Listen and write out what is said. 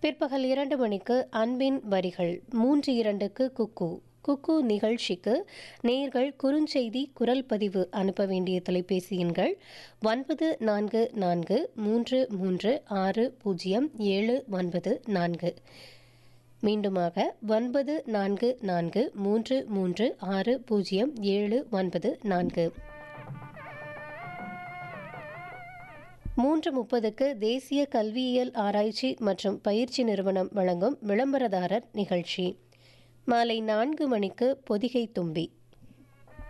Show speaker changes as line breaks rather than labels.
பிற்பகல் இரண்டு மணிக்கு அன்பின் வரிகள் மூன்று இரண்டுக்கு குக்கு குக்கு நிகழ்ச்சிக்கு நேர்கள் குறுஞ்செய்தி குரல் பதிவு அனுப்ப வேண்டிய தொலைபேசி எண்கள் ஒன்பது நான்கு நான்கு மூன்று மூன்று ஆறு பூஜ்ஜியம் ஏழு ஒன்பது நான்கு மீண்டுமாக ஒன்பது நான்கு நான்கு மூன்று மூன்று ஆறு பூஜ்ஜியம் ஏழு ஒன்பது நான்கு மூன்று முப்பதுக்கு தேசிய கல்வியியல் ஆராய்ச்சி மற்றும் பயிற்சி நிறுவனம் வழங்கும் விளம்பரதாரர் நிகழ்ச்சி மாலை நான்கு மணிக்கு பொதிகை தும்பி